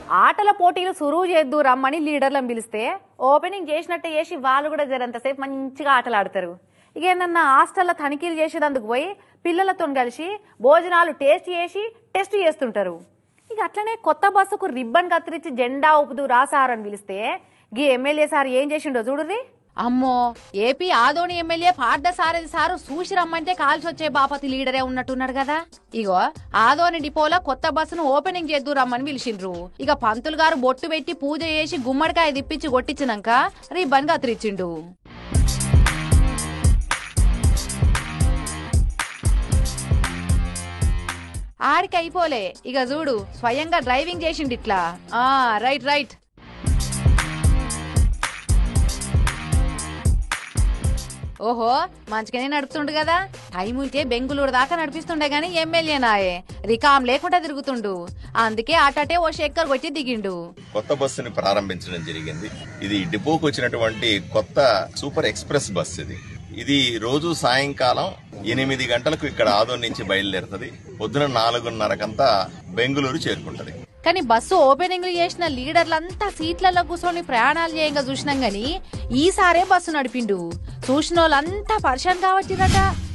ఆటల పోటీలు సురువు చేద్దు రమ్మని లీడర్లను పిలిస్తే ఓపెనింగ్ చేసినట్టే చేసి వాళ్ళు కూడా జరంతసేపు మంచిగా ఆటలు ఆడతారు ఇక ఏందన్నా హాస్టల్లో తనిఖీలు చేసేదందుకు పోయి పిల్లలతో కలిసి భోజనాలు టేస్ట్ చేసి టెస్ట్ చేస్తుంటారు ఇక అట్లనే కొత్త బస్సుకు రిబ్బన్ కత్తిరించి జెండా ఊపుతూ రాసారని పిలిస్తే గీ ఎమ్మెల్యే సార్ ఏం చేసిండో చూడుర్రి అమ్మో AP Adoni MLA Partha Sarathi sir చూసి రమ్మంటే కాల్చి వచ్చే బాపతి లీడరే ఉన్నట్టున్నాడు కదా ఇగో ఆదోని డిపోలో కొత్త బస్సును ఓపెనింగ్ చేద్దు రమ్మని పిలిచిండ్రు ఇక పంతులు గారు బొట్టు పెట్టి పూజ చేసి గుమ్మడికాయ తిప్పించి కొట్టించినాక రిబ్బన్ కత్తిరించిండు ఆడికి అయిపోలే ఇక చూడు స్వయంగా డ్రైవింగ్ చేసిండు ఇట్లా ఆ రైట్ రైట్ ఓహో మంచిగానే నడుపుతుండు కదా టైం ఉంటే బెంగుళూరు దాకా నడిపిస్తుండే గాని ఎమ్మెల్యే నాయే రికామ్ లేకుండా తిరుగుతుండు అందుకే అటటే ఓ శేఖర్ కొట్టి దిగిండు కొత్త బస్సుని ప్రారంభించడం జరిగింది ఇది డిపోకు వచ్చినటువంటి కొత్త సూపర్ ఎక్స్ప్రెస్ బస్ ఇది ఇది రోజు సాయంకాలం ఎనిమిది గంటలకు ఇక్కడ ఆదోన్ నుంచి బయలుదేరుతుంది పొద్దున నాలుగున్నరకంతా బెంగళూరు చేరుకుంటది కానీ బస్సు ఓపెనింగ్ చేసిన లీడర్లంతా సీట్లలో కూర్చొని ప్రయాణాలు చేయంగా చూసినాం గాని ఈసారే బస్సు నడిపిండు చూసిన వాళ్ళంతా పరిశాన్ కాబట్టిరట